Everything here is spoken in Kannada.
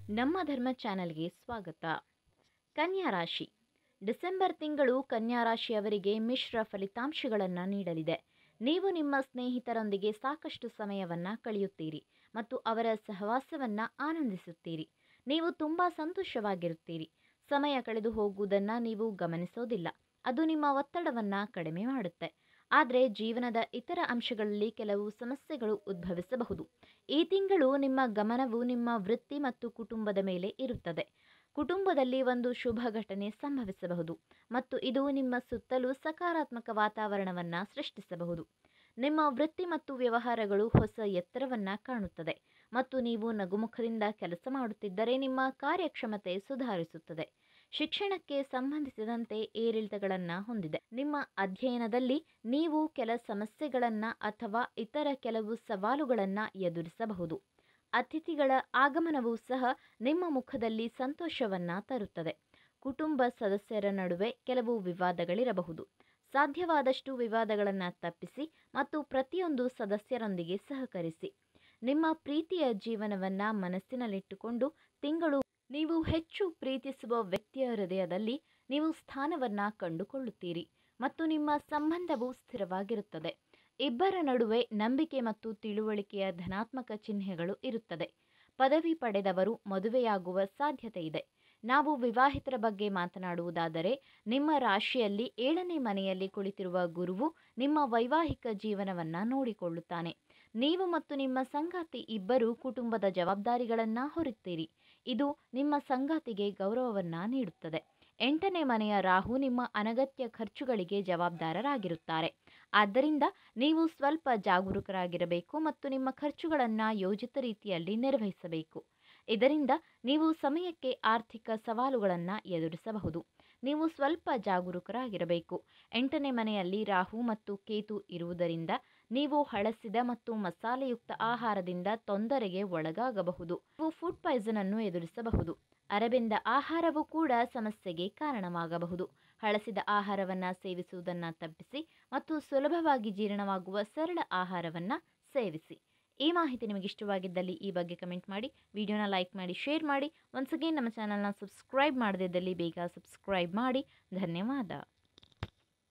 ನಮ್ಮ ಧರ್ಮ ಚಾನೆಲ್ಗೆ ಸ್ವಾಗತ ಕನ್ಯಾ ರಾಶಿ ಡಿಸೆಂಬರ್ ತಿಂಗಳು ಕನ್ಯಾ ರಾಶಿಯವರಿಗೆ ಮಿಶ್ರ ಫಲಿತಾಂಶಗಳನ್ನು ನೀಡಲಿದೆ ನೀವು ನಿಮ್ಮ ಸ್ನೇಹಿತರೊಂದಿಗೆ ಸಾಕಷ್ಟು ಸಮಯವನ್ನು ಕಳೆಯುತ್ತೀರಿ ಮತ್ತು ಅವರ ಸಹವಾಸವನ್ನು ಆನಂದಿಸುತ್ತೀರಿ ನೀವು ತುಂಬ ಸಂತೋಷವಾಗಿರುತ್ತೀರಿ ಸಮಯ ಕಳೆದು ಹೋಗುವುದನ್ನು ನೀವು ಗಮನಿಸೋದಿಲ್ಲ ಅದು ನಿಮ್ಮ ಒತ್ತಡವನ್ನು ಕಡಿಮೆ ಮಾಡುತ್ತೆ ಆದರೆ ಜೀವನದ ಇತರ ಅಂಶಗಳಲ್ಲಿ ಕೆಲವು ಸಮಸ್ಯೆಗಳು ಉದ್ಭವಿಸಬಹುದು ಈ ತಿಂಗಳು ನಿಮ್ಮ ಗಮನವು ನಿಮ್ಮ ವೃತ್ತಿ ಮತ್ತು ಕುಟುಂಬದ ಮೇಲೆ ಇರುತ್ತದೆ ಕುಟುಂಬದಲ್ಲಿ ಒಂದು ಶುಭ ಘಟನೆ ಸಂಭವಿಸಬಹುದು ಮತ್ತು ಇದು ನಿಮ್ಮ ಸುತ್ತಲೂ ಸಕಾರಾತ್ಮಕ ವಾತಾವರಣವನ್ನು ಸೃಷ್ಟಿಸಬಹುದು ನಿಮ್ಮ ವೃತ್ತಿ ಮತ್ತು ವ್ಯವಹಾರಗಳು ಹೊಸ ಎತ್ತರವನ್ನು ಕಾಣುತ್ತದೆ ಮತ್ತು ನೀವು ನಗುಮುಖದಿಂದ ಕೆಲಸ ಮಾಡುತ್ತಿದ್ದರೆ ನಿಮ್ಮ ಕಾರ್ಯಕ್ಷಮತೆ ಸುಧಾರಿಸುತ್ತದೆ ಶಿಕ್ಷಣಕ್ಕೆ ಸಂಬಂಧಿಸಿದಂತೆ ಏರಿಳಿತಗಳನ್ನು ಹೊಂದಿದೆ ನಿಮ್ಮ ಅಧ್ಯಯನದಲ್ಲಿ ನೀವು ಕೆಲ ಸಮಸ್ಯೆಗಳನ್ನು ಅಥವಾ ಇತರ ಕೆಲವು ಸವಾಲುಗಳನ್ನು ಎದುರಿಸಬಹುದು ಅತಿಥಿಗಳ ಆಗಮನವೂ ಸಹ ನಿಮ್ಮ ಮುಖದಲ್ಲಿ ಸಂತೋಷವನ್ನು ತರುತ್ತದೆ ಕುಟುಂಬ ಸದಸ್ಯರ ನಡುವೆ ಕೆಲವು ವಿವಾದಗಳಿರಬಹುದು ಸಾಧ್ಯವಾದಷ್ಟು ವಿವಾದಗಳನ್ನು ತಪ್ಪಿಸಿ ಮತ್ತು ಪ್ರತಿಯೊಂದು ಸದಸ್ಯರೊಂದಿಗೆ ಸಹಕರಿಸಿ ನಿಮ್ಮ ಪ್ರೀತಿಯ ಜೀವನವನ್ನು ಮನಸ್ಸಿನಲ್ಲಿಟ್ಟುಕೊಂಡು ತಿಂಗಳು ನೀವು ಹೆಚ್ಚು ಪ್ರೀತಿಸುವ ವ್ಯಕ್ತಿಯ ಹೃದಯದಲ್ಲಿ ನೀವು ಸ್ಥಾನವನ್ನು ಕಂಡುಕೊಳ್ಳುತ್ತೀರಿ ಮತ್ತು ನಿಮ್ಮ ಸಂಬಂಧವು ಸ್ಥಿರವಾಗಿರುತ್ತದೆ ಇಬ್ಬರ ನಡುವೆ ನಂಬಿಕೆ ಮತ್ತು ತಿಳುವಳಿಕೆಯ ಧನಾತ್ಮಕ ಚಿಹ್ನೆಗಳು ಇರುತ್ತದೆ ಪದವಿ ಪಡೆದವರು ಮದುವೆಯಾಗುವ ಸಾಧ್ಯತೆ ಇದೆ ನಾವು ವಿವಾಹಿತರ ಬಗ್ಗೆ ಮಾತನಾಡುವುದಾದರೆ ನಿಮ್ಮ ರಾಶಿಯಲ್ಲಿ ಏಳನೇ ಮನೆಯಲ್ಲಿ ಕುಳಿತಿರುವ ಗುರುವು ನಿಮ್ಮ ವೈವಾಹಿಕ ಜೀವನವನ್ನು ನೋಡಿಕೊಳ್ಳುತ್ತಾನೆ ನೀವು ಮತ್ತು ನಿಮ್ಮ ಸಂಗಾತಿ ಇಬ್ಬರು ಕುಟುಂಬದ ಜವಾಬ್ದಾರಿಗಳನ್ನು ಹೊರುತ್ತೀರಿ ಇದು ನಿಮ್ಮ ಸಂಗಾತಿಗೆ ಗೌರವವನ್ನು ನೀಡುತ್ತದೆ ಎಂಟನೇ ಮನೆಯ ರಾಹು ನಿಮ್ಮ ಅನಗತ್ಯ ಖರ್ಚುಗಳಿಗೆ ಜವಾಬ್ದಾರರಾಗಿರುತ್ತಾರೆ ಆದ್ದರಿಂದ ನೀವು ಸ್ವಲ್ಪ ಜಾಗರೂಕರಾಗಿರಬೇಕು ಮತ್ತು ನಿಮ್ಮ ಖರ್ಚುಗಳನ್ನು ಯೋಜಿತ ರೀತಿಯಲ್ಲಿ ನಿರ್ವಹಿಸಬೇಕು ಇದರಿಂದ ನೀವು ಸಮಯಕ್ಕೆ ಆರ್ಥಿಕ ಸವಾಲುಗಳನ್ನು ಎದುರಿಸಬಹುದು ನೀವು ಸ್ವಲ್ಪ ಜಾಗರೂಕರಾಗಿರಬೇಕು ಎಂಟನೇ ಮನೆಯಲ್ಲಿ ರಾಹು ಮತ್ತು ಕೇತು ಇರುವುದರಿಂದ ನೀವು ಹಳಸಿದ ಮತ್ತು ಮಸಾಲೆಯುಕ್ತ ಆಹಾರದಿಂದ ತೊಂದರೆಗೆ ಒಳಗಾಗಬಹುದು ನೀವು ಫುಡ್ ಪಾಯ್ಸನ್ ಅನ್ನು ಎದುರಿಸಬಹುದು ಅರಬೆಂದ ಆಹಾರವು ಕೂಡ ಸಮಸ್ಯೆಗೆ ಕಾರಣವಾಗಬಹುದು ಹಳಸಿದ ಆಹಾರವನ್ನು ಸೇವಿಸುವುದನ್ನು ತಪ್ಪಿಸಿ ಮತ್ತು ಸುಲಭವಾಗಿ ಜೀರ್ಣವಾಗುವ ಸರಳ ಆಹಾರವನ್ನು ಸೇವಿಸಿ ಈ ಮಾಹಿತಿ ನಿಮಗೆ ಇಷ್ಟವಾಗಿದ್ದಲ್ಲಿ ಈ ಬಗ್ಗೆ ಕಮೆಂಟ್ ಮಾಡಿ ವಿಡಿಯೋನ ಲೈಕ್ ಮಾಡಿ ಶೇರ್ ಮಾಡಿ ಒನ್ಸ್ ಅಗೇನ್ ನಮ್ಮ ಚಾನಲ್ನ ಸಬ್ಸ್ಕ್ರೈಬ್ ಮಾಡದಿದ್ದಲ್ಲಿ ಬೇಗ ಸಬ್ಸ್ಕ್ರೈಬ್ ಮಾಡಿ ಧನ್ಯವಾದ